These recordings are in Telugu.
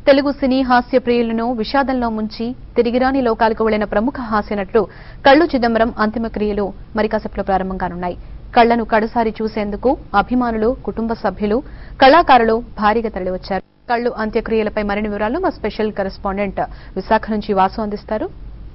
తెలుగు సినీ హాస్య ప్రియులను విషాదంలో ముంచి తిరిగిరాని లోకాలకు వెళ్లిన ప్రముఖ హాస్యనటుడు కళ్ళు చిదంబరం అంతిమక్రియలు మరి కాసేపట్లో ప్రారంభం కానున్నాయి కళ్లను కడసారి చూసేందుకు అభిమానులు కుటుంబ సభ్యులు కళాకారులు భారీగా తరలివచ్చారు కళ్ళు అంత్యక్రియలపై మరిన్ని వివరాలు మా స్పెషల్ కరెస్పాండెంట్ విశాఖ నుంచి వాసు అందిస్తారు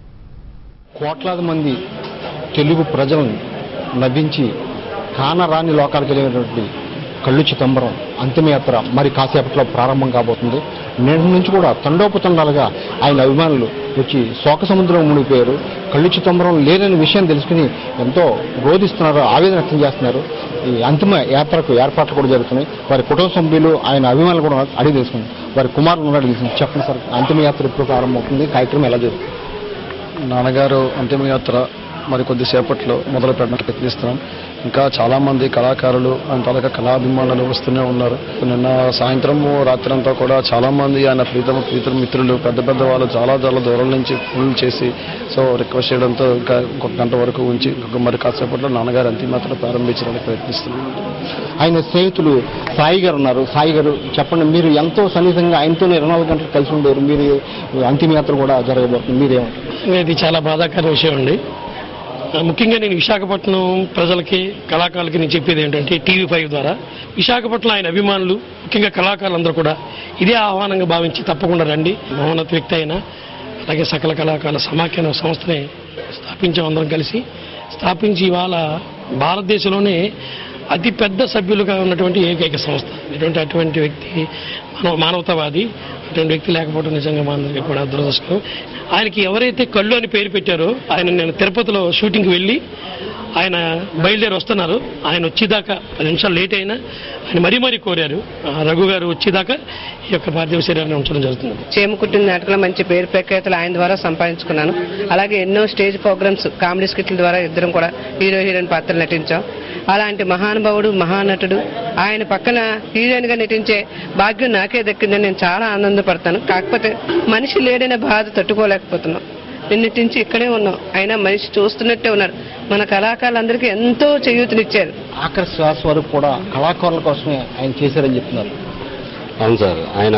కోట్లాది మంది తెలుగు ప్రజలను నవ్వించి కానరాని లోకాలకు వెళ్ళినటువంటి కళ్ళు చిదంబరం అంతిమయాత్ర మరి కాసేపట్లో ప్రారంభం కాబోతుంది నేటి నుంచి కూడా తండోపతండాలుగా ఆయన అభిమానులు వచ్చి శోక సముద్రం మునిగిపోయారు కళ్ళు చిదంబరం లేదని విషయం తెలుసుకుని ఎంతో రోధిస్తున్నారు ఆవేదన వ్యక్తం చేస్తున్నారు ఈ అంతిమ యాత్రకు ఏర్పాట్లు కూడా జరుగుతున్నాయి వారి కుటుంబ సభ్యులు ఆయన అభిమానులు కూడా అడిగి తెలుసుకున్నారు వారి కుమారులు కూడా అడిగి తెలుసుకున్నారు చెప్పండి సార్ అంతిమ యాత్ర ఎప్పుడు ప్రారంభమవుతుంది కార్యక్రమం ఎలా జరుగుతుంది నాన్నగారు అంతిమయాత్ర మరి కొద్దిసేపట్లో మొదలు పెట్టడానికి ప్రయత్నిస్తున్నాం ఇంకా చాలా మంది కళాకారులు ఆయన తాలూకా కళాభిమానులు వస్తూనే ఉన్నారు నిన్న సాయంత్రం రాత్రి అంతా కూడా చాలా మంది ఆయన ప్రీతమ ప్రీతమ మిత్రులు పెద్ద పెద్ద వాళ్ళు చాలా చాలా దూరం నుంచి ఫోన్ చేసి సో రిక్వెస్ట్ చేయడంతో ఇంకా ఇంకొక గంట వరకు ఉంచి ఇంకొక మరి కాసేపట్లో నాన్నగారు అంతిమయాత్ర ప్రారంభించడానికి ప్రయత్నిస్తున్నాం ఆయన స్నేహితులు సాయి గారు ఉన్నారు సాయి గారు చెప్పండి మీరు ఎంతో సన్నిహితంగా ఆయనతో ఇరవై నాలుగు గంటలు కలిసి ఉండేవారు మీరు అంతిమయాత్ర కూడా జరగబోతుంది మీరేమంటారు ఇది చాలా బాధాకర విషయం అండి ముఖ్యంగా నేను విశాఖపట్నం ప్రజలకి కళాకారులకి నేను చెప్పేది ఏంటంటే టీవీ ఫైవ్ ద్వారా విశాఖపట్నం ఆయన అభిమానులు ముఖ్యంగా కళాకారులందరూ కూడా ఇదే ఆహ్వానంగా భావించి తప్పకుండా రండి మహోన్నత వ్యక్తి అయిన అలాగే సకల కళాకారుల సమాఖ్య అనే సంస్థని స్థాపించాం అందరం కలిసి స్థాపించి ఇవాళ భారతదేశంలోనే అతి పెద్ద సభ్యులుగా ఉన్నటువంటి ఏకైక సంస్థ ఇటువంటి అటువంటి వ్యక్తి మానవ మానవతావాది అటువంటి వ్యక్తి లేకపోవడం నిజంగా మా అందరికీ కూడా దురదృష్టం ఆయనకి ఎవరైతే కళ్ళు అని పేరు పెట్టారో ఆయన నేను తిరుపతిలో షూటింగ్కి వెళ్ళి ఆయన బయలుదేరి వస్తున్నారు ఆయన వచ్చేదాకా పది నిమిషాలు లేట్ అయినా ఆయన మరీ మరీ కోరారు ఆ, రఘు గారు వచ్చేదాకా ఈ యొక్క పార్థివ శరీరాన్ని ఉంచడం జరుగుతుంది చేమకుట్టిన నాటకంలో మంచి పేరు ప్రఖ్యాతులు ఆయన ద్వారా సంపాదించుకున్నాను అలాగే ఎన్నో స్టేజ్ ప్రోగ్రామ్స్ కామెడీ స్కిట్ల ద్వారా ఇద్దరం కూడా హీరో హీరోయిన్ పాత్రలు నటించాం అలాంటి మహానుభావుడు మహానటుడు ఆయన పక్కన హీరోయిన్ గా నటించే భాగ్యం నాకే దక్కిందని నేను చాలా ఆనందపడతాను కాకపోతే మనిషి లేడనే బాధ తట్టుకోలేకపోతున్నాం నిన్నటి నుంచి ఇక్కడే ఉన్నాం అయినా మనిషి చూస్తున్నట్టే ఉన్నారు మన కళాకారులందరికీ ఎంతో చేయూతనిచ్చారు ఆఖరి శ్వాస వరకు కూడా కళాకారుల కోసమే ఆయన చేశారని చెప్తున్నారు అవును సార్ ఆయన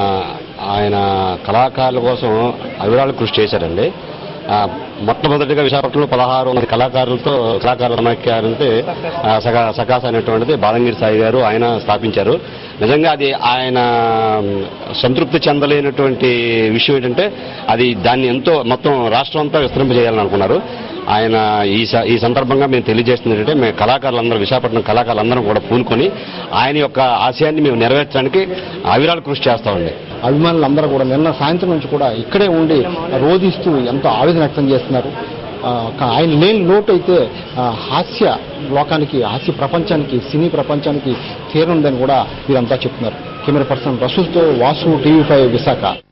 ఆయన కళాకారుల కోసం అవిరాళ కృషి చేశారండి ఆ, మొట్టమొదటిగా విశాఖపట్నంలో పదహారు మంది కళాకారులతో కళాకారుల సమాఖ్యారంటే సకా సకాస అనేటువంటిది బాలంగిరి సాయి గారు ఆయన స్థాపించారు నిజంగా అది ఆయన సంతృప్తి చెందలేనటువంటి విషయం ఏంటంటే అది దాన్ని ఎంతో మొత్తం రాష్ట్రం అంతా విస్తరింపజేయాలని అనుకున్నారు ఆయన ఈ స- ఈ సందర్భంగా మేము తెలియజేస్తుంది ఏంటంటే మేము కళాకారులందరూ విశాఖపట్నం కళాకారులందరం కూడా పూనుకొని ఆయన యొక్క ఆశయాన్ని మేము నెరవేర్చడానికి అవిరాళ కృషి చేస్తామండి అభిమానులందరూ కూడా నిన్న సాయంత్రం నుంచి కూడా ఇక్కడే ఉండి రోధిస్తూ ఎంతో ఆవేదన వ్యక్తం చేస్తున్నారు ఆ, కా- ఆయన లేని లోటు అయితే ఆ, హాస్య లోకానికి హాస్య ప్రపంచానికి సినీ ప్రపంచానికి తీరనుందని కూడా వీరంతా చెప్తున్నారు కెమెరా పర్సన్ రసూల్తో వాసు టీవీ ఫైవ్ విశాఖ